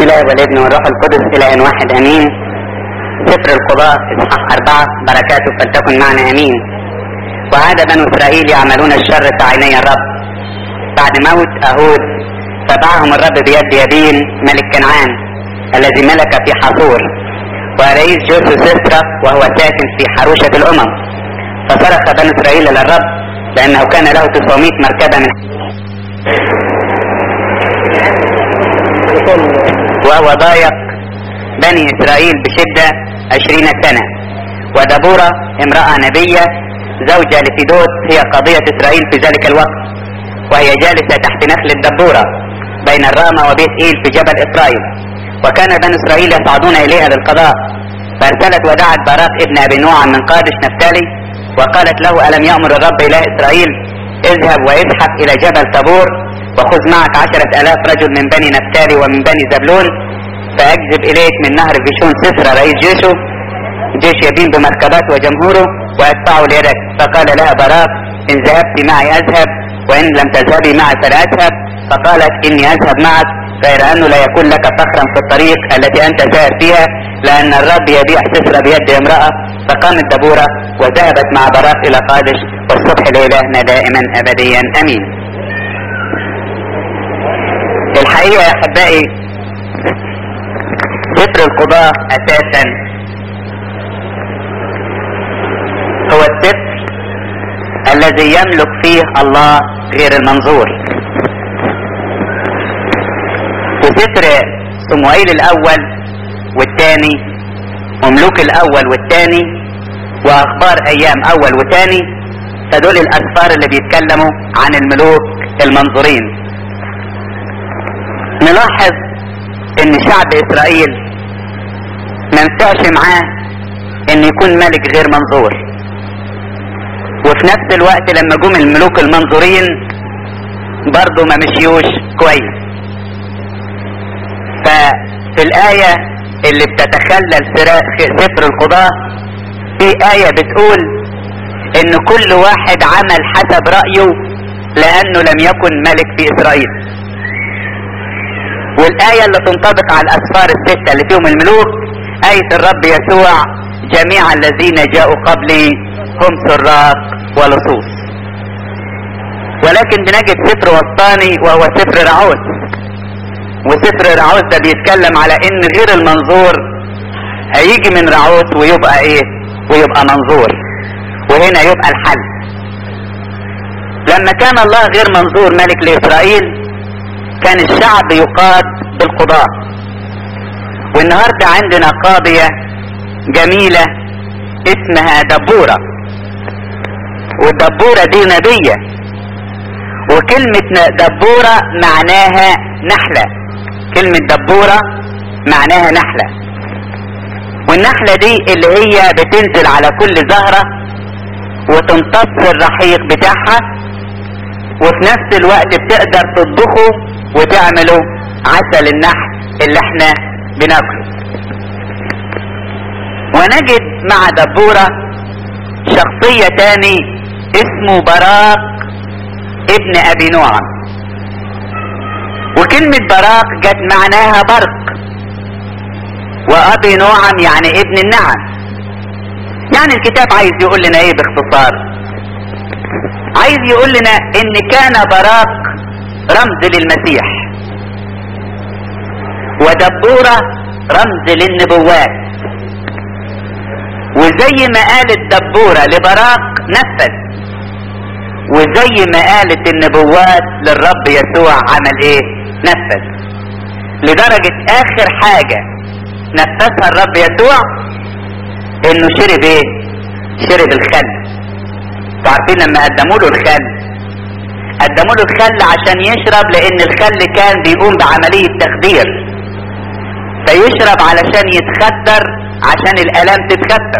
الله والابن والروح القدس إله واحد أمين سفر القضاء إصحاح أربعة بركاته فلتكن معنا أمين وعاد بنو إسرائيل يعملون الشر في عيني الرب بعد موت أهود تبعهم الرب بيد يبين ملك كنعان الذي ملك في حصور ورئيس جوسو سسترا وهو ساكن في حروشة الأمم فصرخ بنو إسرائيل إلى الرب لأنه كان له 900 مركبة من وهو ضايق بني إسرائيل بشدة عشرين سنة ودبورة امرأة نبية زوجة لفيدوت هي قضية إسرائيل في ذلك الوقت وهي جالسة تحت نخل الدبورة بين الرامة وبيت إيل في جبل إسرائيل وكان بني إسرائيل يصعدون إليها للقضاء فارسلت ودعت باراق ابن أبي نوع من قادش نفتالي وقالت له ألم يأمر الرب إله إسرائيل اذهب وازحف إلى جبل طابور وخذ معك عشرة آلاف رجل من بني نفتالي ومن بني زبلون فأجذب إليك من نهر فيشون سفر رئيس جيشه جيش يبين بمركبات وجمهوره وأدفعه ليدك فقال لها براق إن ذهبت معي أذهب وإن لم تذهبي معي فلا أذهب فقالت إني أذهب معك غير أنه لا يكون لك فخرا في الطريق التي أنت سائر فيها لأن الرب يبيع سفر بيد امرأة فقامت دبورة وذهبت مع براق إلى قادش والصبح لإلهنا دائما أبديا أمين الحقيقة يا أحبائي سفر القضاء أساسا هو السفر الذي يملك فيه الله غير المنظور وسفر صموئيل الأول والثاني وملوك الأول والثاني وأخبار أيام أول وثاني فدول الأسفار اللي بيتكلموا عن الملوك المنظورين نلاحظ ان شعب اسرائيل ما ينفعش معاه ان يكون ملك غير منظور وفي نفس الوقت لما جم الملوك المنظورين برضه ما مشيوش كويس ففي الآية اللي بتتخلل سفر القضاء في آية بتقول ان كل واحد عمل حسب رأيه لانه لم يكن ملك في اسرائيل والآية اللي تنطبق على الأسفار الستة اللي فيهم الملوك آية الرب يسوع جميع الذين جاءوا قبلي هم سراق ولصوص ولكن بنجد سفر وسطاني وهو سفر رعوز وسفر رعوز ده بيتكلم على ان غير المنظور هيجي من رعوز ويبقى ايه ويبقى منظور وهنا يبقى الحل لما كان الله غير منظور ملك لإسرائيل كان الشعب يقاد بالقضاء والنهاردة عندنا قاضية جميلة اسمها دبورة والدبورة دي نبية وكلمة دبورة معناها نحلة كلمة دبورة معناها نحلة والنحلة دي اللي هي بتنزل على كل زهرة وتمتص الرحيق بتاعها وفي نفس الوقت بتقدر تطبخه وتعمله عسل النحل اللي احنا بناكله ونجد مع دبورة شخصية تاني اسمه براق ابن ابي نعم وكلمة براق جت معناها برق وابي نعم يعني ابن النعم يعني الكتاب عايز يقول لنا ايه باختصار عايز يقول لنا ان كان براق رمز للمسيح ودبورة رمز للنبوات وزي ما قالت دبورة لبراق نفذ وزي ما قالت النبوات للرب يسوع عمل ايه نفذ لدرجة اخر حاجة نفذها الرب يسوع انه شرب ايه شرب الخل عارفين لما قدموا له الخل قدموا له الخل عشان يشرب لان الخل كان بيقوم بعملية تخدير فيشرب علشان يتخدر عشان الالام تتخدر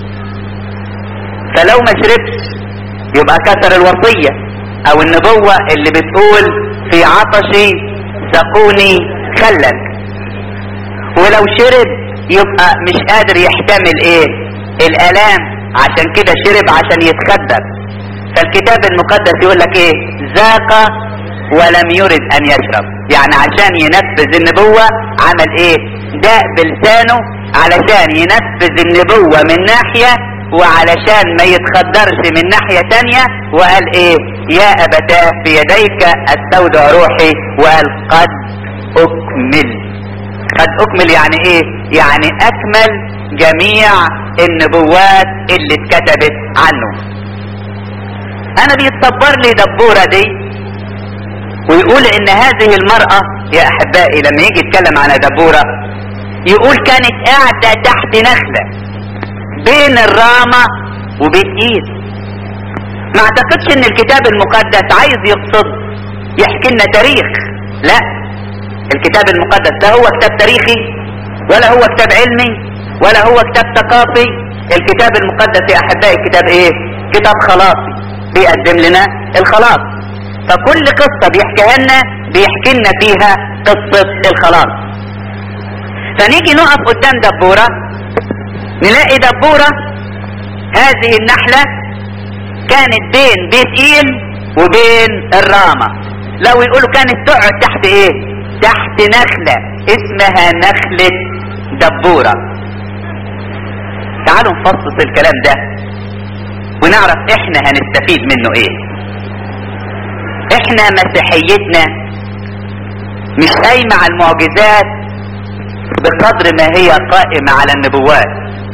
فلو ما شربش يبقى كسر الوصية او النبوة اللي بتقول في عطشي سقوني خلا ولو شرب يبقى مش قادر يحتمل ايه الالام عشان كده شرب عشان يتخدر فالكتاب المقدس يقول لك ايه ذاق ولم يرد ان يشرب يعني عشان ينفذ النبوة عمل ايه داء بلسانه علشان ينفذ النبوة من ناحية وعلشان ما يتخدرش من ناحية تانية وقال ايه يا ابتاه في يديك استودع روحي وقال قد اكمل قد اكمل يعني ايه يعني اكمل جميع النبوات اللي اتكتبت عنه انا بيتصبر لي دبورة دي ويقول ان هذه المرأة يا احبائي لما يجي يتكلم عن دبورة يقول كانت قاعدة تحت نخلة بين الرامة وبين ايد ما اعتقدش ان الكتاب المقدس عايز يقصد يحكي لنا تاريخ لا الكتاب المقدس لا هو كتاب تاريخي ولا هو كتاب علمي ولا هو كتاب ثقافي الكتاب المقدس يا احبائي كتاب ايه كتاب خلاصي بيقدم لنا الخلاص فكل قصة بيحكيها لنا بيحكي لنا فيها قصة الخلاص فنيجي نقف قدام دبورة نلاقي دبورة هذه النحلة كانت بين بيت ايل وبين الرامة لو يقولوا كانت تقعد تحت ايه تحت نخلة اسمها نخلة دبورة تعالوا نفصص الكلام ده ونعرف احنا هنستفيد منه ايه احنا مسيحيتنا مش قايمة على المعجزات بقدر ما هي قائمة على النبوات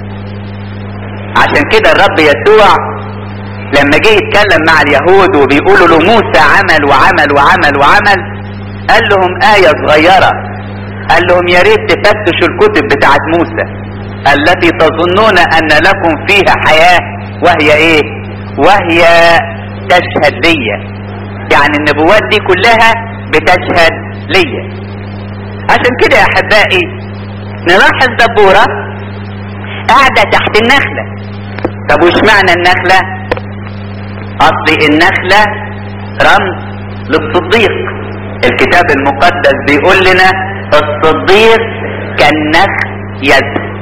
عشان كده الرب يسوع لما جه يتكلم مع اليهود وبيقولوا له موسى عمل وعمل وعمل وعمل قال لهم آية صغيرة قال لهم يا ريت تفتشوا الكتب بتاعت موسى التي تظنون ان لكم فيها حياة وهي ايه وهي تشهد ليا يعني النبوات دي كلها بتشهد ليا عشان كده يا احبائي نلاحظ دبورة قاعدة تحت النخلة طب وش معنى النخلة اصل النخلة رمز للصديق الكتاب المقدس بيقول لنا الصديق كالنخل يزهر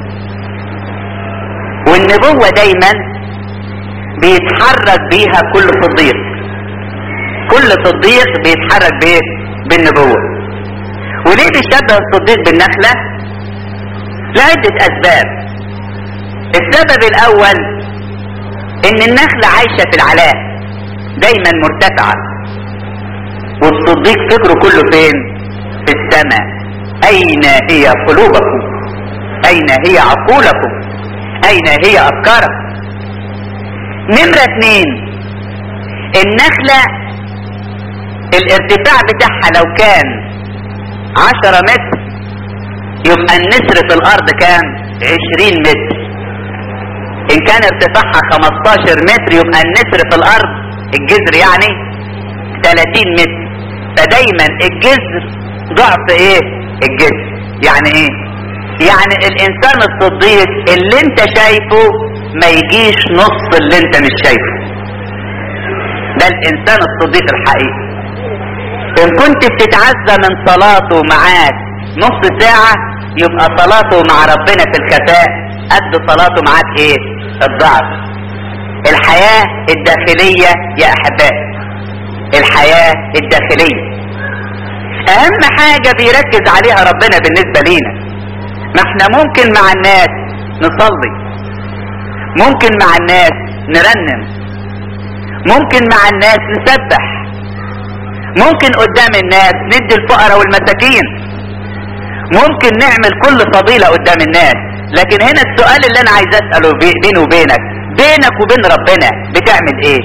والنبوة دايما بيتحرك بيها كل صديق كل صديق بيتحرك بايه بالنبوة وليه بيشبه الصديق بالنخلة لعدة اسباب السبب الاول ان النخلة عايشة في العلاء دايما مرتفعة والصديق فكره كله فين في السماء اين هي قلوبكم اين هي عقولكم اين هي افكاركم نمرة اتنين النخلة الارتفاع بتاعها لو كان عشرة متر يبقى النسر في الارض كام عشرين متر ان كان ارتفاعها خمستاشر متر يبقى النسر في الارض الجذر يعني تلاتين متر فدايما الجذر ضعف ايه الجذر يعني ايه يعني الانسان الصديق اللي انت شايفه ما يجيش نص اللي انت مش شايفه ده الانسان الصديق الحقيقي ان كنت بتتعزى من صلاته معاك نص ساعة يبقى صلاته مع ربنا في الخفاء قد صلاته معاك ايه الضعف الحياة الداخلية يا احبائي الحياة الداخلية اهم حاجة بيركز عليها ربنا بالنسبة لينا ما احنا ممكن مع الناس نصلي ممكن مع الناس نرنم ممكن مع الناس نسبح ممكن قدام الناس ندي الفقراء والمساكين ممكن نعمل كل فضيلة قدام الناس لكن هنا السؤال اللي انا عايز اسأله بيني وبينك بينك وبين ربنا بتعمل ايه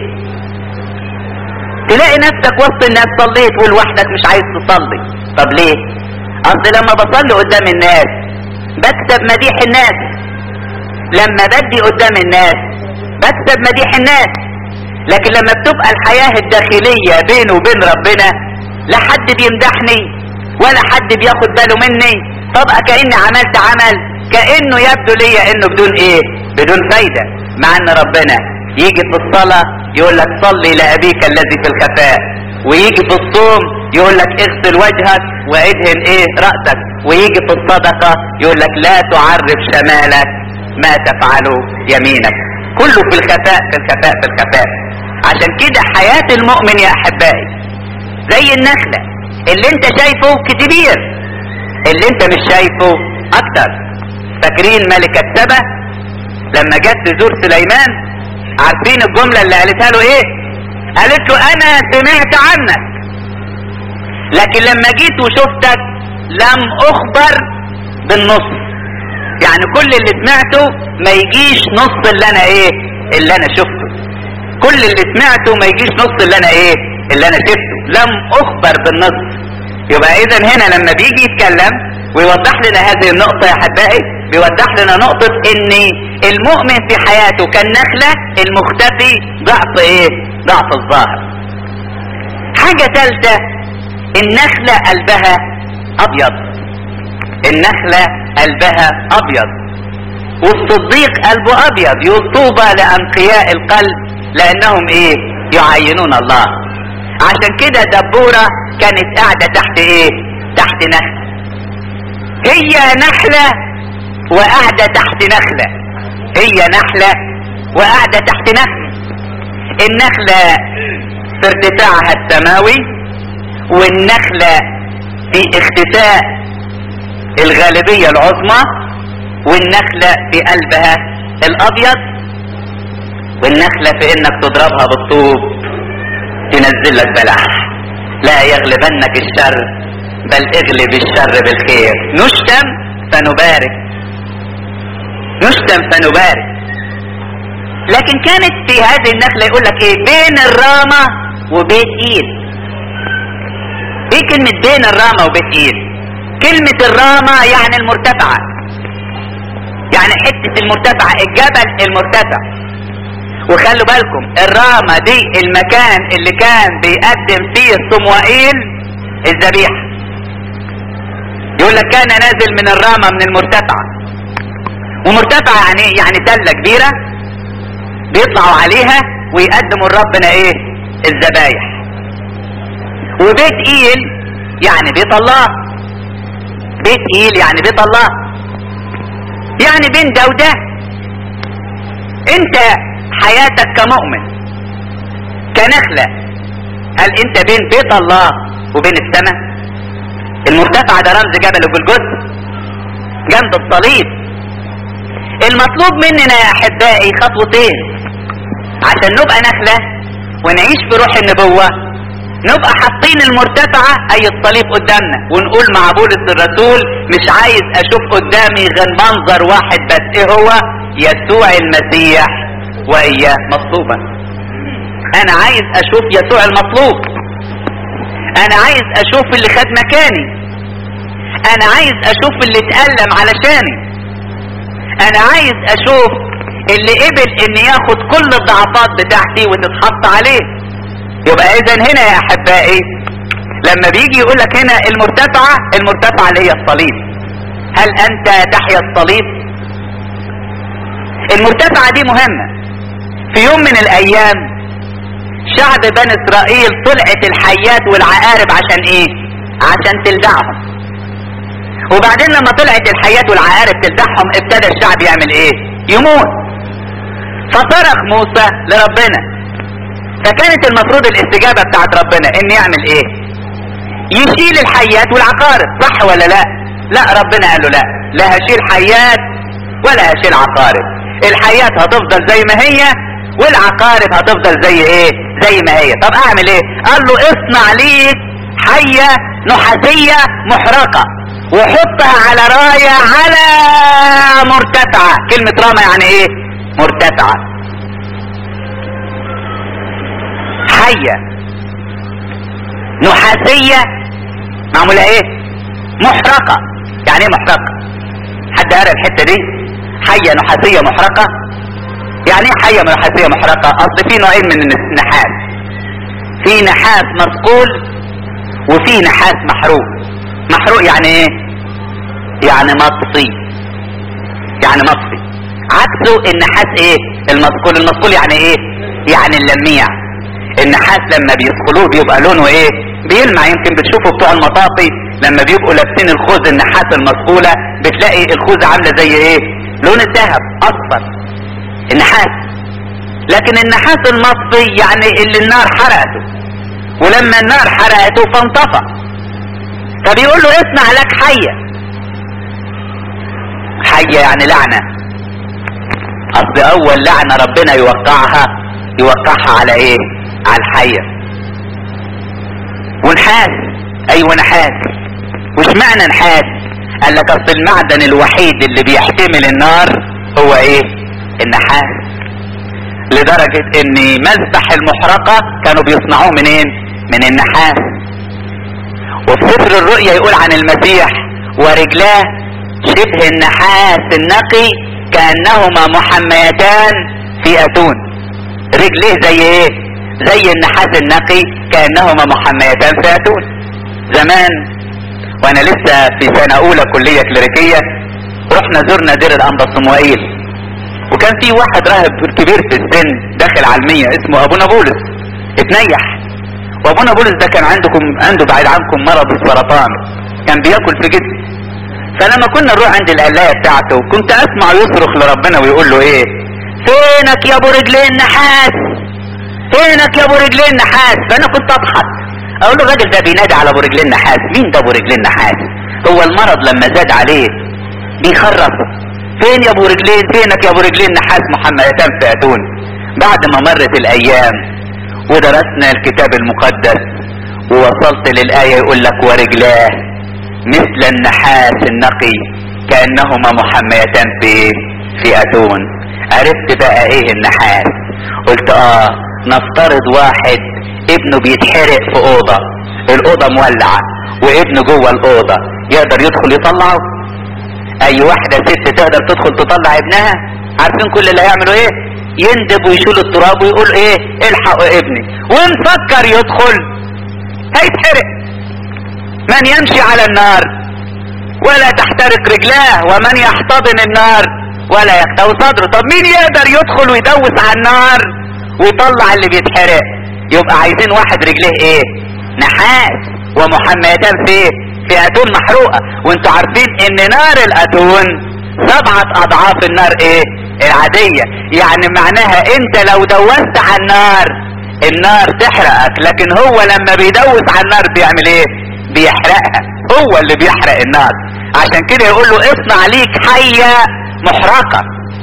تلاقي نفسك وسط الناس صليت ولوحدك مش عايز تصلي طب ليه اصل لما بصلي قدام الناس بكتب مديح الناس لما بدي قدام الناس بكتب مديح الناس لكن لما بتبقى الحياة الداخلية بيني وبين ربنا لا حد بيمدحني ولا حد بياخد باله مني طبقى كأني عملت عمل كأنه يبدو ليا انه بدون ايه بدون فايدة مع ان ربنا يجي في الصلاة يقول لك صلي لأبيك الذي في الخفاء ويجي في الصوم يقول لك اغسل وجهك وادهن ايه رأسك ويجي في الصدقة يقول لك لا تعرف شمالك ما تفعله يمينك كله في الخفاء في الخفاء في الخفاء عشان كده حياة المؤمن يا احبائي زي النخلة اللي انت شايفه كبير اللي انت مش شايفه اكتر فاكرين ملكة سبا لما جت تزور سليمان عارفين الجملة اللي قالتها له ايه قالت له انا سمعت عنك لكن لما جيت وشفتك لم اخبر بالنص يعني كل اللي سمعته ما يجيش نص اللي انا ايه اللي انا شفته كل اللي سمعته ما يجيش نص اللي انا ايه اللي انا شفته لم اخبر بالنص يبقى اذا هنا لما بيجي يتكلم ويوضح لنا هذه النقطة يا احبائي بيوضح لنا نقطة ان المؤمن في حياته كالنخلة المختفي ضعف ايه ضعف الظاهر حاجة ثالثة النخلة قلبها ابيض النخلة قلبها ابيض والصديق قلبه ابيض يقول طوبى لانقياء القلب لانهم ايه يعينون الله عشان كده دبورة كانت قاعدة تحت ايه تحت نخلة هي نحلة وقاعدة تحت نخلة هي نحلة وقاعدة تحت نخلة النخلة في ارتفاعها السماوي والنخلة في اختفاء الغالبية العظمى والنخلة في قلبها الابيض والنخلة في انك تضربها بالطوب تنزل لك بلح لا يغلبنك الشر بل اغلب الشر بالخير نشتم فنبارك نشتم فنبارك لكن كانت في هذه النخلة يقول لك ايه بين الرامة وبيت ايل ايه كلمة بين الرامة وبيت ايل كلمة الرامة يعني المرتفعة يعني حتة المرتفعة الجبل المرتفع وخلوا بالكم الرامة دي المكان اللي كان بيقدم فيه صموئيل الذبيحة يقول لك كان نازل من الرامة من المرتفعة ومرتفعة يعني ايه يعني تلة كبيرة بيطلعوا عليها ويقدموا لربنا ايه الذبايح وبيت ايل يعني بيت الله بيت ايل يعني بيت الله يعني بين ده وده انت حياتك كمؤمن كنخلة هل انت بين بيت الله وبين السماء المرتفع ده رمز جبل الجلجث جنب الصليب المطلوب مننا يا احبائي خطوتين عشان نبقى نخلة ونعيش في روح النبوة نبقى حاطين المرتفعة اي الصليب قدامنا ونقول مع بولس الرسول مش عايز اشوف قدامي غير منظر واحد بس ايه هو يسوع المسيح واياه مطلوبا انا عايز اشوف يسوع المطلوب انا عايز اشوف اللي خد مكاني انا عايز اشوف اللي اتألم علشاني انا عايز اشوف اللي قبل ان ياخد كل الضعفات بتاعتي وتتحط عليه يبقى اذا هنا يا احبائي لما بيجي يقول لك هنا المرتفعة المرتفعة اللي هي الصليب هل انت تحيا الصليب المرتفعة دي مهمة في يوم من الايام شعب بني اسرائيل طلعت الحيات والعقارب عشان ايه عشان تلدعهم وبعدين لما طلعت الحيات والعقارب تلدعهم ابتدى الشعب يعمل ايه يموت فصرخ موسى لربنا فكانت المفروض الاستجابة بتاعت ربنا ان يعمل ايه يشيل الحيات والعقارب صح ولا لا لا ربنا قال له لا لا هشيل حيات ولا هشيل عقارب الحيات هتفضل زي ما هي والعقارب هتفضل زي ايه زي ما هي طب اعمل ايه قال له اصنع ليك حية نحاسية محرقة وحطها على راية على مرتفعة كلمة رامة يعني ايه مرتفعة حية نحاسية معمولة ايه محرقة يعني ايه محرقة حد قرأ الحتة دي حية نحاسية محرقة يعني ايه حية نحاسية محرقة اصل في نوعين من النحاس في نحاس مثقول وفي نحاس محروق محروق يعني ايه يعني مطفي يعني مطفي عكسه النحاس ايه المثقول المثقول يعني ايه يعني اللميع النحاس لما بيثقلوه بيبقى لونه ايه بيلمع يمكن بتشوفوا بتوع المطافي لما بيبقوا لابسين الخوذ النحاس المثقولة بتلاقي الخوذة عاملة زي ايه لون الذهب اصفر النحاس لكن النحاس المطفي يعني اللي النار حرقته ولما النار حرقته فانطفى فبيقول له اصنع لك حية حية يعني لعنة اصل اول لعنة ربنا يوقعها يوقعها على ايه على الحية ونحاس ايوه نحاس وش معنى نحاس قال لك اصل المعدن الوحيد اللي بيحتمل النار هو ايه النحاس لدرجة ان مذبح المحرقة كانوا بيصنعوه منين من النحاس وفي سفر الرؤيا يقول عن المسيح ورجلاه شبه النحاس النقي كأنهما محميتان في اتون رجليه زي ايه زي النحاس النقي كأنهما محميتان في اتون زمان وانا لسه في سنة اولى كلية كليريكية رحنا زرنا دير الانبا صموئيل وكان في واحد راهب كبير في السن داخل علمية اسمه ابونا بولس اتنيح وابونا بولس ده كان عندكم عنده بعيد عنكم مرض السرطان كان بياكل في جسمه فلما كنا نروح عند القلاية بتاعته كنت اسمع يصرخ لربنا ويقول له ايه فينك يا ابو رجلين نحاس فينك يا ابو رجلين نحاس فانا كنت اضحك اقول له الراجل ده بينادي على ابو رجلين نحاس مين ده ابو رجلين نحاس هو المرض لما زاد عليه بيخرف فين يا ابو رجلين فينك يا ابو رجلين نحاس محمد في اتون بعد ما مرت الايام ودرسنا الكتاب المقدس ووصلت للآية يقول لك ورجلاه مثل النحاس النقي كأنهما محميتان في في أتون عرفت بقى ايه النحاس قلت اه نفترض واحد ابنه بيتحرق في اوضة الاوضة مولعة وابنه جوه الاوضة يقدر يدخل يطلعه اي واحدة ست تقدر تدخل تطلع ابنها عارفين كل اللي هيعملوا ايه يندب ويشيل التراب ويقول ايه الحقوا ابني ونفكر يدخل هيتحرق من يمشي على النار ولا تحترق رجلاه ومن يحتضن النار ولا يكتو صدره طب مين يقدر يدخل ويدوس على النار ويطلع اللي بيتحرق يبقى عايزين واحد رجليه ايه نحاس ومحميتان في في اتون محروقة وانتوا عارفين ان نار الاتون سبعة اضعاف النار ايه العادية يعني معناها انت لو دوست على النار النار تحرقك لكن هو لما بيدوس على النار بيعمل ايه بيحرقها هو اللي بيحرق النار عشان كده يقول له اصنع ليك حية محرقة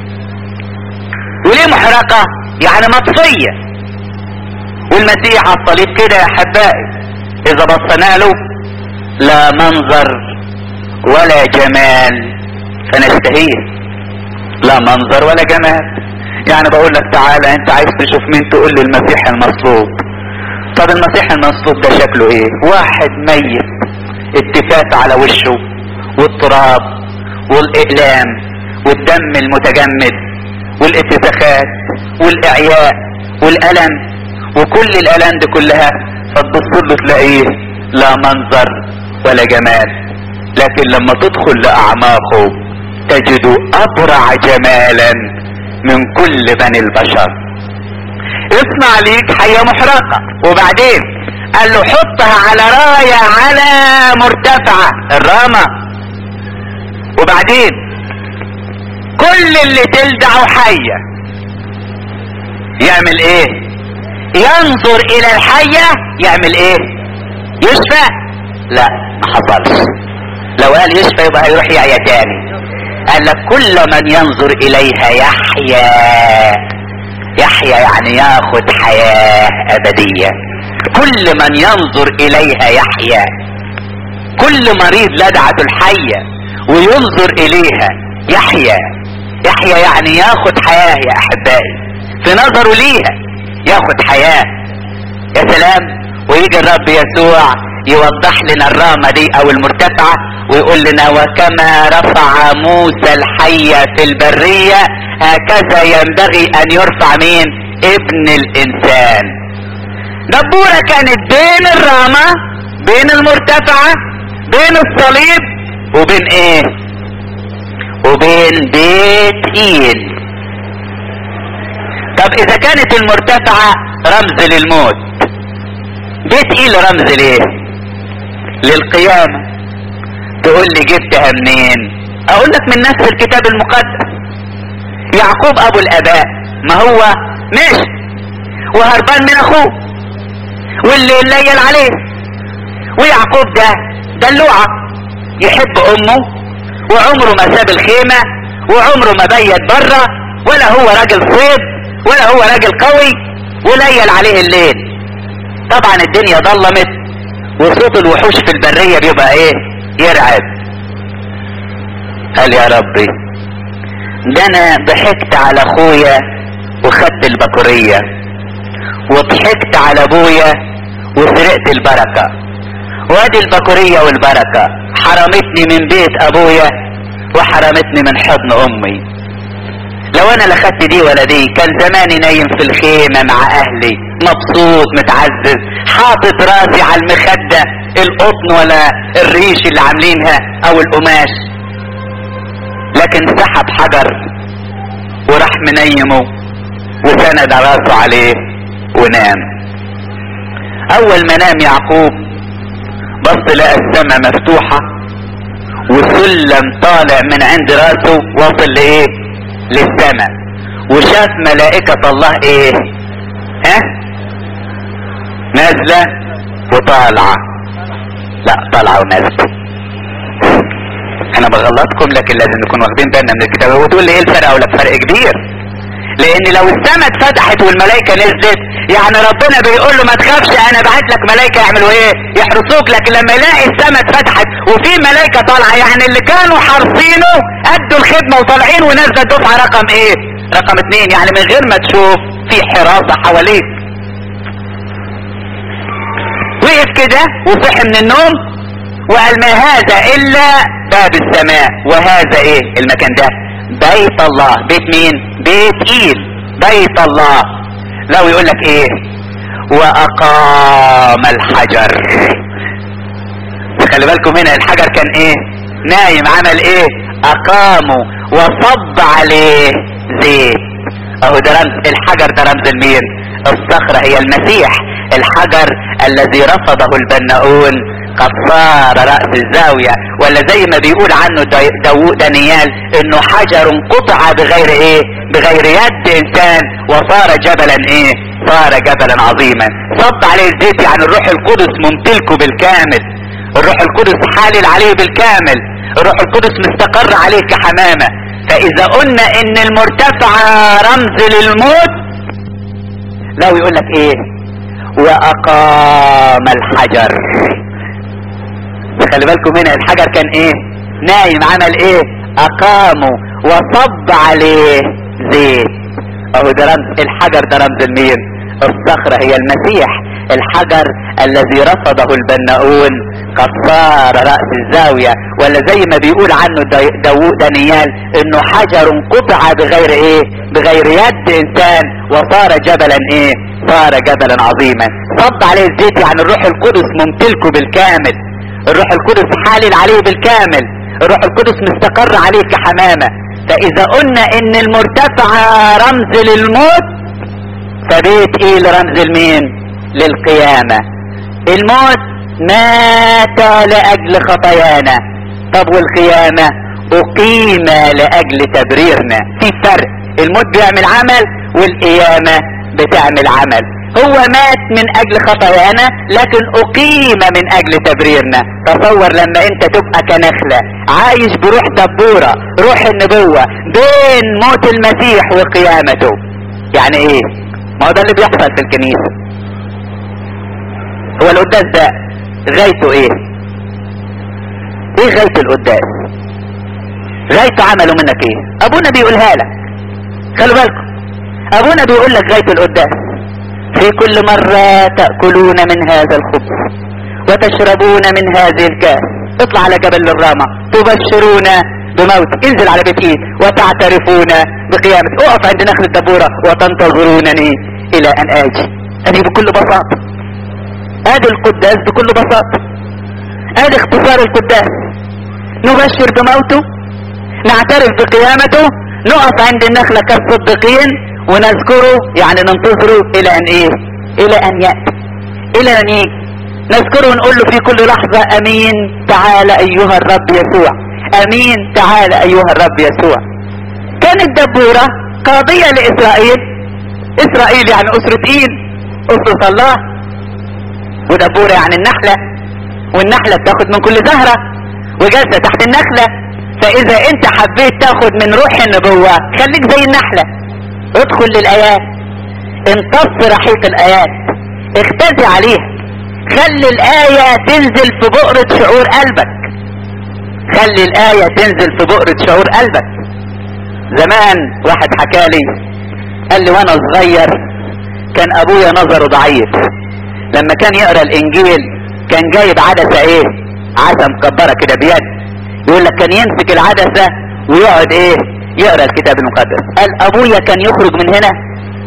وليه محرقة يعني مطفية والمسيح على الصليب كده يا احبائي اذا بصينا له لا منظر ولا جمال فنستهيه لا منظر ولا جمال يعني بقول لك تعالى انت عايز تشوف مين تقول لي المسيح المصلوب طب المسيح المصلوب ده شكله ايه واحد ميت التفات على وشه والتراب والاقلام والدم المتجمد والاتساخات والاعياء والالم وكل الالام دي كلها فتبص له تلاقيه لا منظر ولا جمال لكن لما تدخل لاعماقه تجد ابرع جمالا من كل بني البشر اصنع ليك حية محرقة وبعدين قال له حطها على راية على مرتفعة الرامة وبعدين كل اللي تلدعه حية يعمل ايه ينظر الى الحية يعمل ايه يشفى لا ما حصلش لو قال يشفى يبقى هيروح يعيا تاني قال لك كل من ينظر اليها يحيا يحيا يعني ياخد حياة ابدية كل من ينظر اليها يحيا كل مريض لدعته الحية وينظر اليها يحيا يحيا يعني ياخد حياة يا احبائي في نظره ليها ياخد حياة يا سلام ويجي الرب يسوع يوضح لنا الرامة دي او المرتفعة ويقول لنا وكما رفع موسى الحية في البرية هكذا ينبغي ان يرفع مين ابن الانسان دبورة كانت بين الرامة بين المرتفعة بين الصليب وبين ايه وبين بيت ايل طب اذا كانت المرتفعة رمز للموت بيت ايل رمز ليه للقيامة تقول لي جبتها منين اقول لك من نفس الكتاب المقدس يعقوب ابو الاباء ما هو ماشي وهربان من اخوه واللي ليل عليه ويعقوب ده دلوعة يحب امه وعمره ما ساب الخيمة وعمره ما بيت بره ولا هو راجل صيد ولا هو راجل قوي وليل عليه الليل طبعا الدنيا ظلمت وصوت الوحوش في البرية بيبقى ايه يرعب قال يا ربي ده انا ضحكت على اخويا وخدت البكورية وضحكت على ابويا وسرقت البركة وادي البكورية والبركة حرمتني من بيت ابويا وحرمتني من حضن امي لو انا لا خدت دي ولا دي كان زماني نايم في الخيمة مع اهلي مبسوط متعزز حاطط راسي على المخدة القطن ولا الريش اللي عاملينها او القماش لكن سحب حجر وراح منيمه وسند راسه عليه ونام اول ما نام يعقوب بص لقى السماء مفتوحة وسلم طالع من عند راسه واصل لايه للسماء وشاف ملائكة الله ايه ها نازلة وطالعة لا طالعة ونازلة انا بغلطكم لكن لازم نكون واخدين بالنا من الكتاب وتقول لي ايه الفرق اقول لك فرق كبير لان لو السماء اتفتحت والملائكة نزلت يعني ربنا بيقول له ما تخافش انا بعت لك ملائكة يعملوا ايه يحرسوك لكن لما يلاقي السماء اتفتحت وفي ملائكة طالعة يعني اللي كانوا حارسينه ادوا الخدمة وطالعين ونازلة الدفعة رقم ايه رقم اتنين يعني من غير ما تشوف في حراسة حواليك وقف كده وصحي من النوم وقال ما هذا الا باب السماء وهذا ايه المكان ده بيت الله بيت مين بيت ايل بيت الله لو يقول لك ايه واقام الحجر خلي بالكم هنا الحجر كان ايه نايم عمل ايه اقامه وصب عليه زيت اهو ده رمز الحجر ده رمز المين الصخرة هي المسيح الحجر الذي رفضه البناؤون قد صار رأس الزاوية ولا زي ما بيقول عنه داوود دانيال انه حجر قطع بغير ايه بغير يد انسان وصار جبلا ايه صار جبلا عظيما صب عليه الزيت يعني الروح القدس ممتلكه بالكامل الروح القدس حالل عليه بالكامل الروح القدس مستقر عليه كحمامة فاذا قلنا ان المرتفع رمز للموت لو يقول لك ايه واقام الحجر خلي بالكم هنا الحجر كان ايه نايم عمل ايه اقامه وصب عليه زيت اهو ده رمز الحجر ده رمز المين الصخرة هي المسيح الحجر الذي رفضه البناؤون قد صار رأس الزاوية ولا زي ما بيقول عنه داوود دانيال انه حجر قطع بغير ايه بغير يد انسان وصار جبلا ايه صار جبلا عظيما صب عليه الزيت يعني الروح القدس ممتلكه بالكامل الروح القدس حالل عليه بالكامل الروح القدس مستقر عليه كحمامة فاذا قلنا ان المرتفع رمز للموت فبيت ايه لرمز المين للقيامة الموت مات لاجل خطايانا طب والقيامة اقيم لاجل تبريرنا في فرق الموت بيعمل عمل والقيامة بتعمل عمل هو مات من اجل خطايانا لكن اقيم من اجل تبريرنا تصور لما انت تبقى كنخلة عايش بروح دبورة روح النبوة بين موت المسيح وقيامته يعني ايه ما هو ده اللي بيحصل في الكنيسة هو القداس ده غايته ايه ايه غاية القداس غايته عمله منك ايه ابونا بيقولها لك خلوا بالكم ابونا بيقول لك غاية القداس في كل مرة تأكلون من هذا الخبز وتشربون من هذه الكاس اطلع على جبل الرامة تبشرون بموت انزل على بيت ايد وتعترفون بقيامة اقف عند نخل الدبورة وتنتظرونني الى ان اجي ادي بكل بساطة ادي القداس بكل بساطة ادي اختصار القداس نبشر بموته نعترف بقيامته نقف عند النخلة كالصديقين ونذكره يعني ننتظره الى ان ايه الى ان يأتي الى ان يجي نذكره ونقول له في كل لحظة امين تعال ايها الرب يسوع امين تعال ايها الرب يسوع كانت دبورة قاضية لاسرائيل اسرائيل يعني اسرة ايل اسرة الله ودبورة يعني النحلة والنحلة بتاخد من كل زهرة وجالسة تحت النخلة فاذا انت حبيت تاخد من روح النبوة خليك زي النحلة ادخل للايات امتص رحيق الايات اختزي عليها خلي الاية تنزل في بؤرة شعور قلبك خلي الاية تنزل في بؤرة شعور قلبك زمان واحد حكالي قال لي وانا صغير كان ابويا نظره ضعيف لما كان يقرا الانجيل كان جايب عدسه ايه عدسه مكبره كده بيد يقول لك كان يمسك العدسه ويقعد ايه يقرا الكتاب المقدس قال ابويا كان يخرج من هنا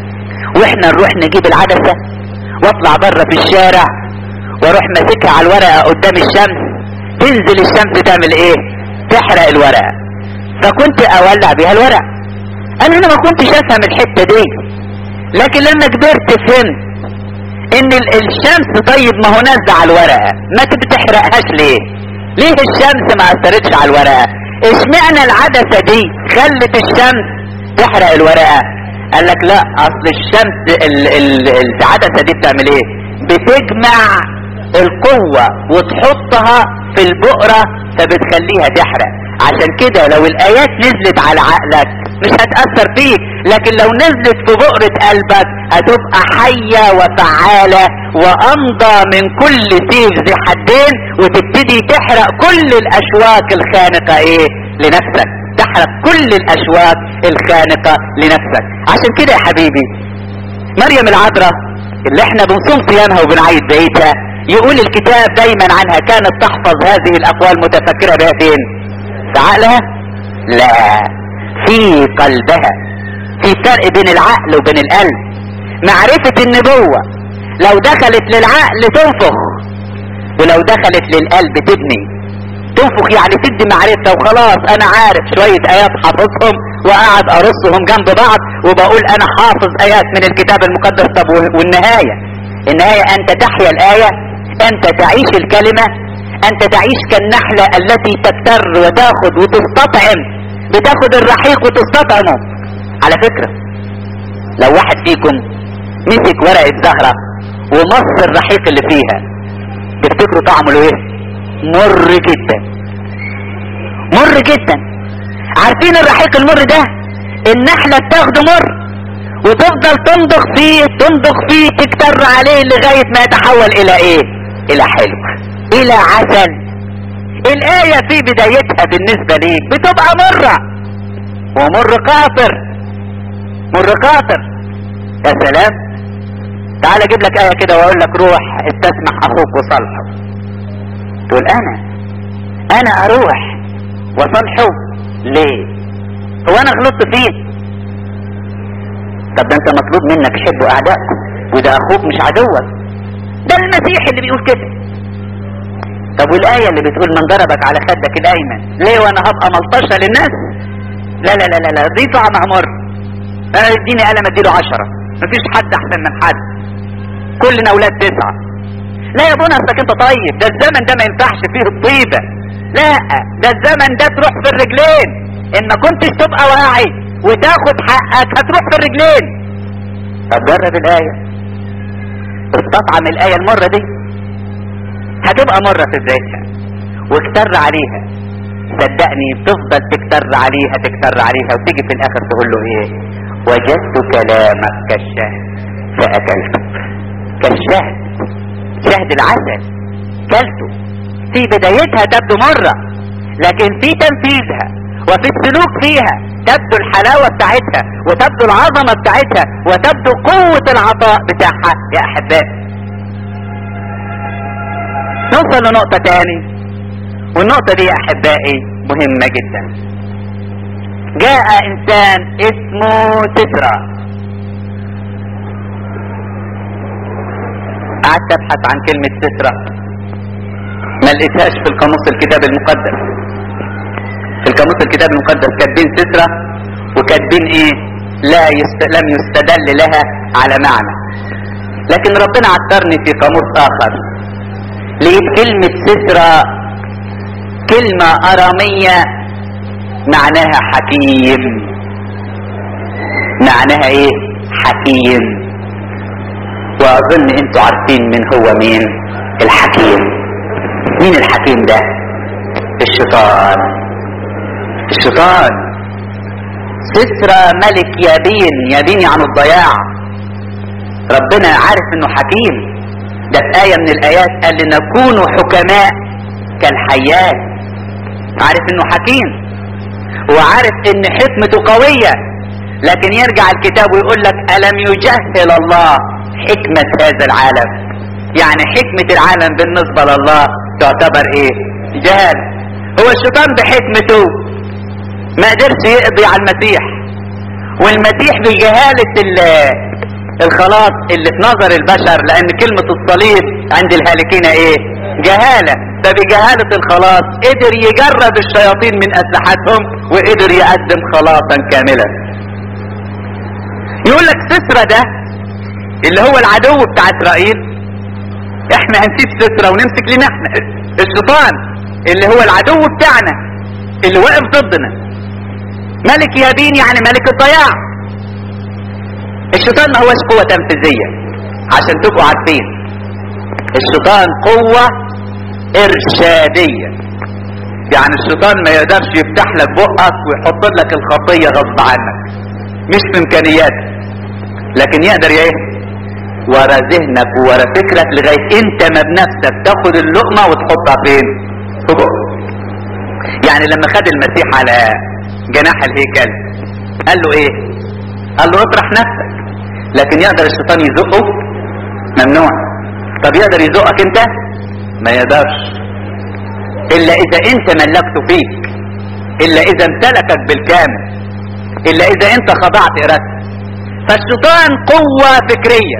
واحنا نروح نجيب العدسه واطلع بره في الشارع واروح ماسكها على الورقه قدام الشمس تنزل الشمس تعمل ايه تحرق الورقه فكنت اولع بيها الورق انا انا ما كنتش افهم الحته دي لكن لما كبرت فهمت ان الشمس طيب ما هو نازله على الورقه ما بتحرقهاش ليه ليه الشمس ما اثرتش على الورقه اشمعنى العدسه دي خلت الشمس تحرق الورقه قال لك لا اصل الشمس ال ال العدسه دي بتعمل ايه بتجمع القوه وتحطها في البؤره فبتخليها تحرق عشان كده لو الايات نزلت على عقلك مش هتأثر فيك لكن لو نزلت في بؤرة قلبك هتبقى حية وفعالة وامضى من كل سيف ذي حدين وتبتدي تحرق كل الاشواك الخانقة ايه لنفسك تحرق كل الاشواك الخانقة لنفسك عشان كده يا حبيبي مريم العذراء اللي احنا بنصوم صيامها وبنعيد بيتها يقول الكتاب دايما عنها كانت تحفظ هذه الاقوال متفكرة بها فين في عقلها لا في قلبها في فرق بين العقل وبين القلب معرفة النبوة لو دخلت للعقل تنفخ ولو دخلت للقلب تبني تنفخ يعني تدي معرفة وخلاص انا عارف شوية ايات حافظهم وقاعد ارصهم جنب بعض وبقول انا حافظ ايات من الكتاب المقدس طب والنهاية النهاية انت تحيا الاية انت تعيش الكلمة انت تعيش كالنحلة التي تكتر وتاخد وتستطعم بتاخد الرحيق وتستطعمه على فكرة لو واحد فيكم مسك ورقة زهرة ومص الرحيق اللي فيها تفتكروا طعمه له ايه مر جدا مر جدا عارفين الرحيق المر ده النحلة بتاخده مر وتفضل تنضخ فيه تنضخ فيه تكتر عليه لغاية ما يتحول الى ايه الى حلو الى عسل الآية في بدايتها بالنسبة ليك بتبقى مرة ومر قاطر مر قاطر يا سلام تعال اجيب لك آية كده واقول لك روح استسمح اخوك وصالحه تقول انا انا اروح وصالحه ليه هو انا غلطت فيه طب ده انت مطلوب منك حبوا اعدائكم وده اخوك مش عدوك ده المسيح اللي بيقول كده طب والآية اللي بتقول من ضربك على خدك الأيمن ليه وانا هبقى ملطشة للناس لا لا لا لا, لا. دي طعم عمر انا اديني قلم اديله عشرة مفيش حد احسن من حد كلنا اولاد تسعة لا يا ابونا اصلك انت طيب ده الزمن ده ما ينفعش فيه الطيبة لا ده الزمن ده تروح في الرجلين ان ما كنتش تبقى واعي وتاخد حقك هتروح في الرجلين طب جرب الآية استطعم الآية المرة دي هتبقى مرة في بدايتها واكتر عليها صدقني تفضل تكتر عليها تكتر عليها وتيجي في الاخر تقول له ايه وجدت كلامك كالشهد فاكلته كالشهد شهد العسل كلته في بدايتها تبدو مرة لكن في تنفيذها وفي السلوك فيها تبدو الحلاوة بتاعتها وتبدو العظمة بتاعتها وتبدو قوة العطاء بتاعها يا احبائي نوصل لنقطة تاني والنقطة دي يا احبائي مهمة جدا جاء انسان اسمه تترا قعدت ابحث عن كلمة تترا ما لقيتهاش في القاموس الكتاب المقدس في القاموس الكتاب المقدس كاتبين تترا وكاتبين ايه لا يست... لم يستدل لها على معنى لكن ربنا عطرني في قاموس اخر لقيت كلمة سترة كلمة ارامية معناها حكيم معناها ايه حكيم واظن انتوا عارفين من هو مين الحكيم مين الحكيم ده الشيطان الشيطان سسرى ملك يابين يابين عن الضياع ربنا عارف انه حكيم ده في آية من الآيات قال لنكون حكماء كالحيات عارف انه حكيم وعارف ان حكمته قوية لكن يرجع الكتاب ويقول لك ألم يجهل الله حكمة هذا العالم يعني حكمة العالم بالنسبة لله تعتبر ايه جهل هو الشيطان بحكمته ما قدرش يقضي على المسيح والمسيح بجهالة الخلاص اللي في نظر البشر لان كلمة الصليب عند الهالكين ايه جهالة فبجهالة الخلاص قدر يجرد الشياطين من اسلحتهم وقدر يقدم خلاصا كاملا يقول لك سسرة ده اللي هو العدو بتاع اسرائيل احنا هنسيب سسرة ونمسك لنا احنا الشيطان اللي هو العدو بتاعنا اللي واقف ضدنا ملك يابين يعني ملك الضياع الشيطان ما هوش قوة تنفيذية عشان تبقوا عارفين الشيطان قوة ارشادية يعني الشيطان ما يقدرش يفتح لك بقك ويحط لك الخطية غصب عنك مش في امكانياتك لكن يقدر ايه ورا ذهنك وورا فكرك لغاية انت ما بنفسك تاخد اللقمة وتحطها فين في بقك يعني لما خد المسيح على جناح الهيكل قال له ايه قال له اطرح نفسك لكن يقدر الشيطان يزقه ممنوع طب يقدر يزقك انت ما يقدرش الا اذا انت ملكته فيك الا اذا امتلكك بالكامل الا اذا انت خضعت ارادتك فالشيطان قوة فكرية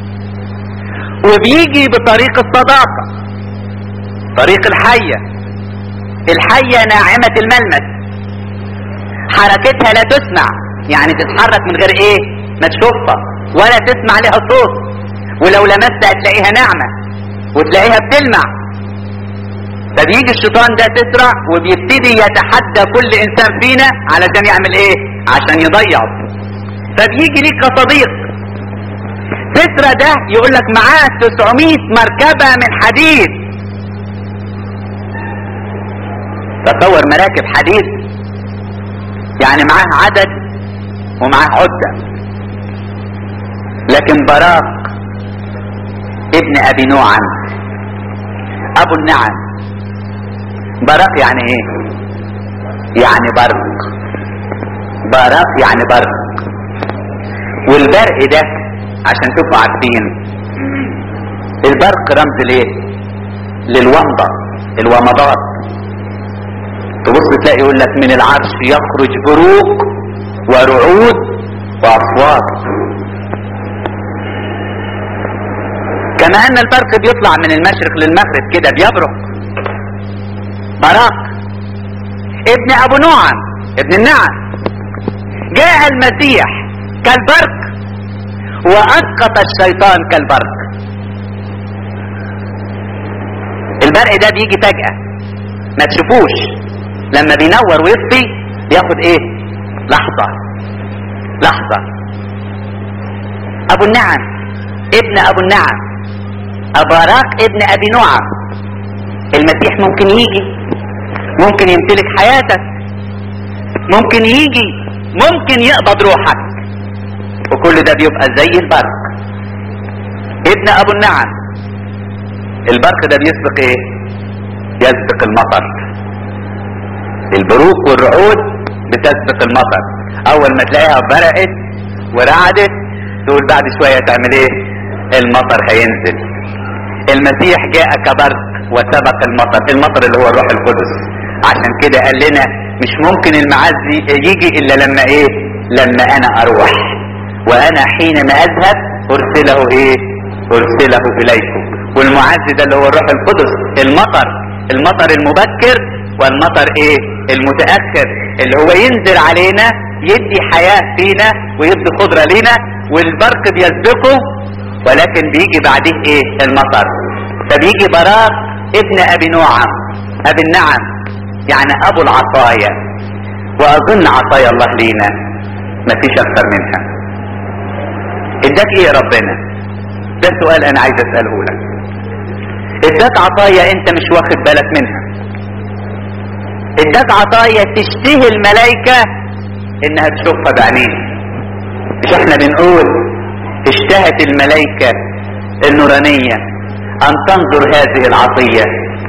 وبيجي بطريق الصداقة طريق الحية الحية ناعمة الملمس حركتها لا تسمع يعني تتحرك من غير ايه ما تشوفها ولا تسمع لها صوت ولو لمست هتلاقيها ناعمة وتلاقيها بتلمع فبيجي الشيطان ده تسرع وبيبتدي يتحدى كل انسان فينا علشان يعمل ايه عشان يضيعه فبيجي ليك كصديق تسرى ده يقول لك معاه 900 مركبة من حديد تصور مراكب حديد يعني معاه عدد ومعاه عدة لكن براق ابن ابي نوعم ابو النعم براق يعني ايه يعني برق براق يعني برق والبرق ده عشان تبقوا عارفين البرق رمز ليه للومضة الومضات تبص تلاقي يقول لك من العرش يخرج بروق ورعود واصوات كما ان البرق بيطلع من المشرق للمغرب كده بيبرق براق ابن ابو نعم ابن النعم جاء المسيح كالبرق واسقط الشيطان كالبرق البرق ده بيجي فجأة ما تشوفوش لما بينور ويطفي ياخد ايه لحظة لحظة ابو النعم ابن ابو النعم اباراق ابن ابي نعم المسيح ممكن يجي ممكن يمتلك حياتك ممكن يجي ممكن يقبض روحك وكل ده بيبقى زي البرق ابن ابو النعم البرق ده بيسبق ايه يسبق المطر البروق والرعود بتسبق المطر اول ما تلاقيها برقت ورعدت تقول بعد شوية تعمل ايه المطر هينزل المسيح جاء كبرق وسبق المطر المطر اللي هو الروح القدس عشان كده قال لنا مش ممكن المعزي يجي الا لما ايه لما انا اروح وانا حينما اذهب ارسله ايه ارسله اليكم والمعزي ده اللي هو الروح القدس المطر المطر المبكر والمطر ايه المتأخر اللي هو ينزل علينا يدي حياة فينا ويدي خضرة لينا والبرق بيسبقه ولكن بيجي بعديه ايه المطر فبيجي براق ابن ابي نعم ابي النعم يعني ابو العطايا واظن عطايا الله لينا مفيش اكتر منها اداك ايه يا ربنا ده السؤال انا عايز اساله لك اداك عطايا انت مش واخد بالك منها اداك عطايا تشتهي الملائكة انها تشوفها بعينيها مش احنا بنقول اشتهت الملائكة النورانية ان تنظر هذه العطية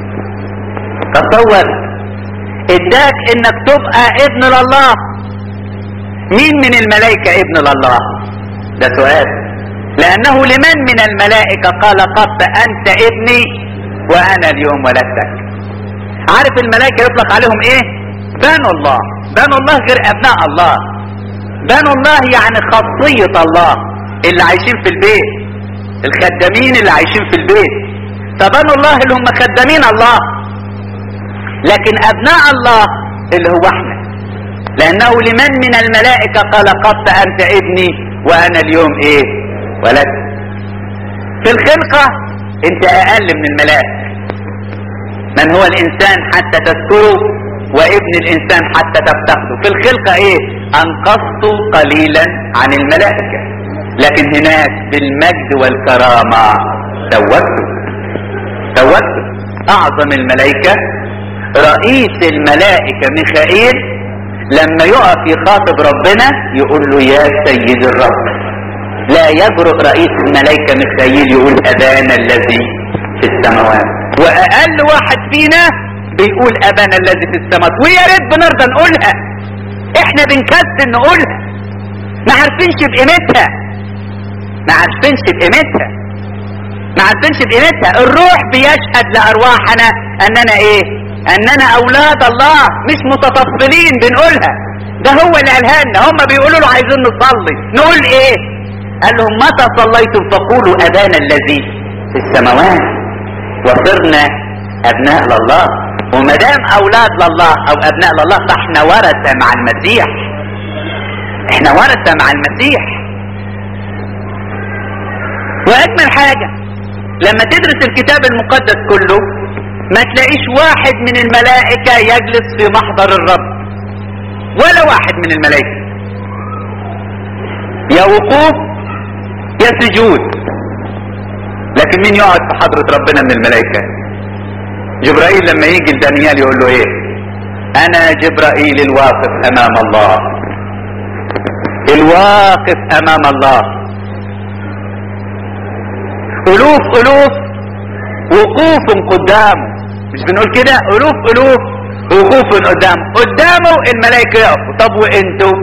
تصور اداك انك تبقى ابن لله مين من الملائكة ابن لله ده سؤال لانه لمن من الملائكة قال قط انت ابني وانا اليوم ولدتك عارف الملائكة يطلق عليهم ايه بنو الله بنو الله غير ابناء الله بنو الله يعني خاصية الله اللي عايشين في البيت الخدامين اللي عايشين في البيت فبنو الله اللي هم خدامين الله لكن ابناء الله اللي هو احنا لانه لمن من الملائكة قال قط انت ابني وانا اليوم ايه ولدت في الخلقة انت اقل من الملائكة من هو الانسان حتى تذكره وابن الانسان حتى تفتقده في الخلقة ايه انقصت قليلا عن الملائكة لكن هناك بالمجد والكرامة سوته سوته اعظم الملائكة رئيس الملائكة ميخائيل لما يقف يخاطب ربنا يقول له يا سيد الرب لا يجرؤ رئيس الملائكة ميخائيل يقول أبانا الذي في السماوات وأقل واحد فينا بيقول أبانا الذي في السماوات ويا ريت بنرضى نقولها احنا بنكسل نقولها ما عارفينش بقيمتها ما عارفينش بقيمتها ما عارفينش بقيمتها الروح بيشهد لأرواحنا أننا إيه أننا أولاد الله مش متطفلين بنقولها ده هو اللي قالها لنا هم بيقولوا له عايزين نصلي نقول إيه قال لهم متى صليتم فقولوا أبانا الذي في السماوات وصرنا أبناء لله وما دام أولاد لله أو أبناء لله فإحنا ورثة مع المسيح إحنا ورثة مع المسيح وأجمل حاجة لما تدرس الكتاب المقدس كله ما تلاقيش واحد من الملائكة يجلس في محضر الرب ولا واحد من الملائكة يا وقوف يا سجود لكن مين يقعد في حضرة ربنا من الملائكة جبرائيل لما يجي لدانيال يقول له ايه انا جبرائيل الواقف امام الله الواقف امام الله الوف الوف وقوف قدامه مش بنقول كده الوف الوف وقوف قدامه قدامه الملائكه يقفوا طب وانتوا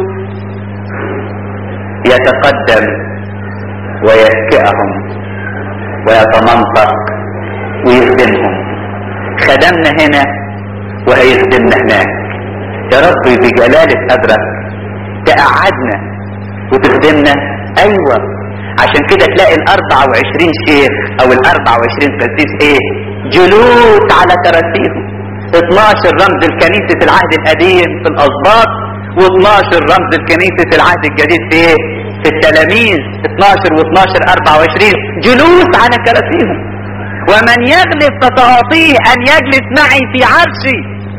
يتقدم ويسكئهم ويتمنطق ويخدمهم خدمنا هنا وهيخدمنا هناك يا رب بجلالة قدرك تقعدنا وتخدمنا ايوه عشان كده تلاقي الاربع وعشرين شيخ او الاربع وعشرين قسيس ايه جلوس على كراسيهم 12 رمز الكنيسة العهد القديم في الاسباط و12 رمز الكنيسة العهد الجديد في ايه في التلاميذ 12 و12 24 جلوس على كراسيهم ومن يغلب فتعطيه ان يجلس معي في عرشي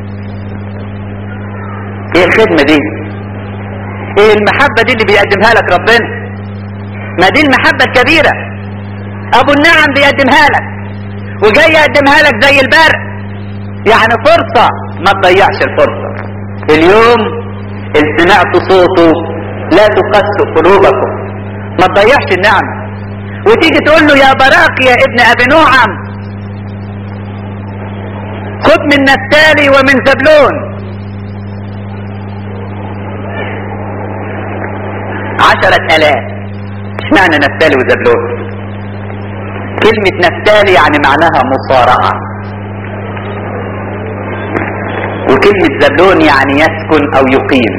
ايه الخدمة دي ايه المحبة دي اللي بيقدمها لك ربنا ما دي المحبة الكبيرة ابو النعم بيقدمها لك وجاي يقدمها لك زي البرق يعني فرصة ما تضيعش الفرصة اليوم ان سمعت صوته لا تقسوا قلوبكم ما تضيعش النعمة وتيجي تقول له يا براق يا ابن ابي نعم خد من نفتالي ومن زبلون عشرة الاف اشمعنى نفتالي وزبلون كلمة نفتالي يعني معناها مصارعة وكلمة زبلون يعني يسكن او يقيم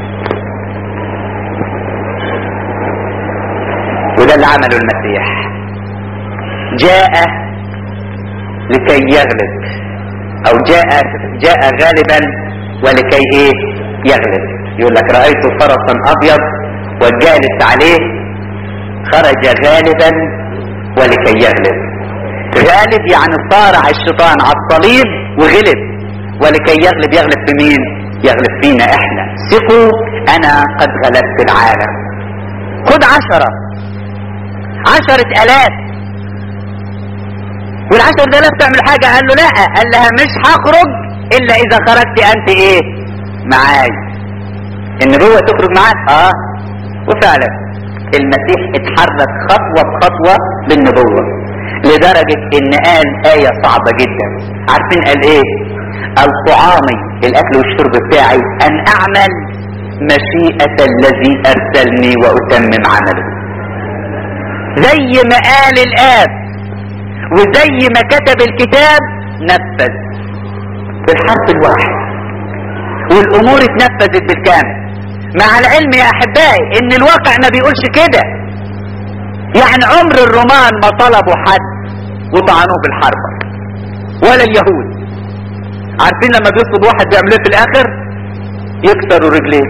وده اللي عمله المسيح جاء لكي يغلب او جاء جاء غالبا ولكي ايه يغلب يقول لك رأيت فرسا ابيض والجالس عليه خرج غالبا ولكي يغلب غالب يعني صارع الشيطان على الصليب وغلب ولكي يغلب يغلب في مين يغلب فينا احنا ثقوا انا قد غلبت العالم خد عشرة عشرة الاف والعشر آلاف تعمل حاجة قال له لا قال لها مش هخرج الا اذا خرجت انت ايه معاي النبوة تخرج معاك اه وفعلا المسيح اتحرك خطوة بخطوة بالنبوة لدرجة ان قال آية صعبة جدا عارفين قال ايه قال طعامي الاكل والشرب بتاعي ان اعمل مشيئة الذي ارسلني واتمم عمله زي ما قال الاب وزي ما كتب الكتاب نفذ بالحرف الواحد والامور اتنفذت بالكامل مع العلم يا احبائي ان الواقع ما بيقولش كده يعني عمر الرومان ما طلبوا حد وطعنوه بالحرب ولا اليهود عارفين لما بيطلب واحد بيعمل ايه في الاخر يكسروا رجليه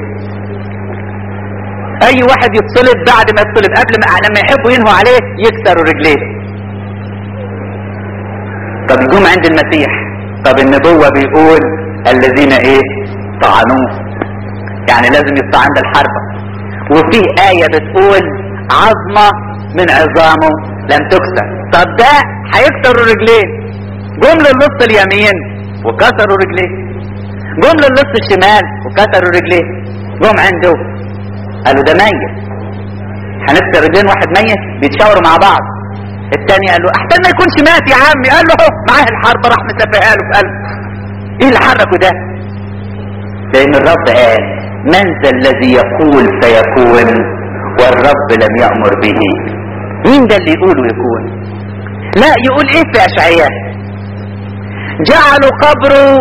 اي واحد يتصلب بعد ما يتصلب قبل ما لما يحبوا ينهوا عليه يكسروا رجليه طب جم عند المسيح طب النبوة بيقول الذين ايه طعنوه يعني لازم يطلع عند الحربة وفيه آية بتقول عظمة من عظامه لم تكسر طب ده هيكسروا رجلين جم للنص اليمين وكسروا رجليه جم للنص الشمال وكسروا رجليه جم عنده قالوا ده ميت هنكسر رجلين واحد ميت بيتشاوروا مع بعض التاني قال له احسن ما يكونش مات يا عمي قال له اهو معاه الحرب راح مسفيها له في قلبه ايه اللي حركه ده لان الرب قال من ذا الذي يقول فيكون والرب لم يأمر به مين ده اللي يقول ويكون لا يقول ايه في اشعياء جعلوا قبره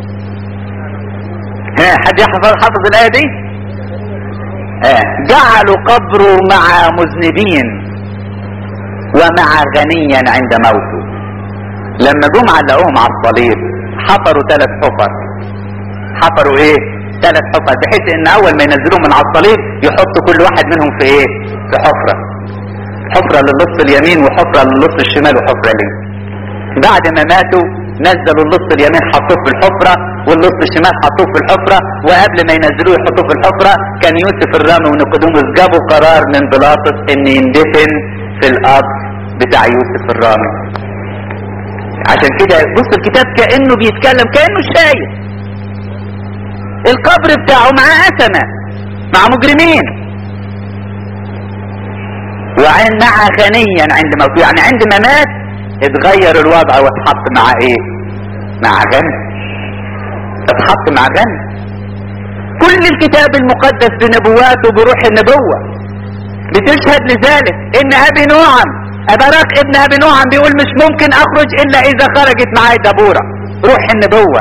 ها حد يحفظ حفظ الايه دي ها جعلوا قبره مع مذنبين ومع غنيا عند موته لما جم علقوهم على الصليب حفروا ثلاث حفر حفروا ايه ثلاث حفر بحيث ان اول ما ينزلوهم من على الصليب يحطوا كل واحد منهم في ايه في حفرة حفرة للنص اليمين وحفرة للنص الشمال وحفرة ليه بعد ما ماتوا نزلوا النص اليمين حطوه في الحفرة والنص الشمال حطوه في الحفرة وقبل ما ينزلوه يحطوه في الحفرة كان يوسف الرامي ونيقوديموس جابوا قرار من بيلاطس ان يندفن في القبر بتاع يوسف الرامي عشان كده بص الكتاب كأنه بيتكلم كأنه شايف القبر بتاعه معاه أسمة مع مجرمين وعن مع غنيا عند موته يعني عندما مات اتغير الوضع واتحط مع ايه مع غني اتحط مع غني كل الكتاب المقدس بنبواته بروح النبوة بتشهد لذلك ان ابي نوعم ابراك ابن ابي نوعم بيقول مش ممكن اخرج الا اذا خرجت معايا دبورة روح النبوة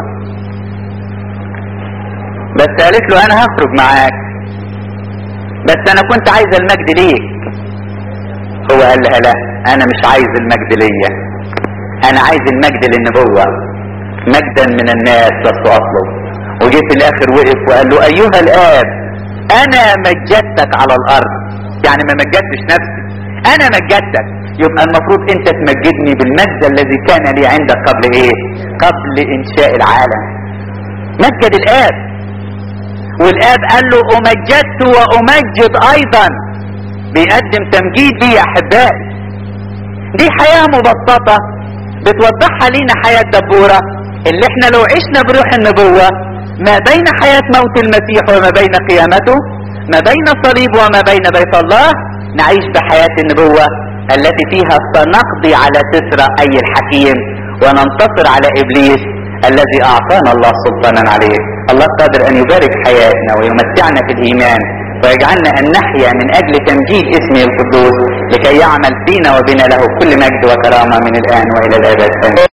بس قالت له انا هخرج معاك بس انا كنت عايز المجد ليك هو قال لها لا انا مش عايز المجد ليا انا عايز المجد للنبوة مجدا من الناس لست اطلب وجه في الاخر وقف وقال له ايها الاب انا مجدتك على الارض يعني ما مجدتش نفسي انا مجدتك يبقى المفروض انت تمجدني بالمجد الذي كان لي عندك قبل ايه قبل انشاء العالم مجد الاب والاب قال له امجدت وامجد ايضا بيقدم تمجيد دي يا احبائي دي حياة مبسطة بتوضحها لينا حياة دبورة اللي احنا لو عشنا بروح النبوة ما بين حياة موت المسيح وما بين قيامته ما بين الصليب وما بين بيت الله نعيش بحياة النبوة التي فيها سنقضي على سسرة اي الحكيم وننتصر على ابليس الذي اعطانا الله سلطانا عليه الله قادر ان يبارك حياتنا ويمتعنا في الايمان ويجعلنا ان نحيا من اجل تمجيد اسمه القدوس لكي يعمل فينا وبنا له كل مجد وكرامة من الان والى الابد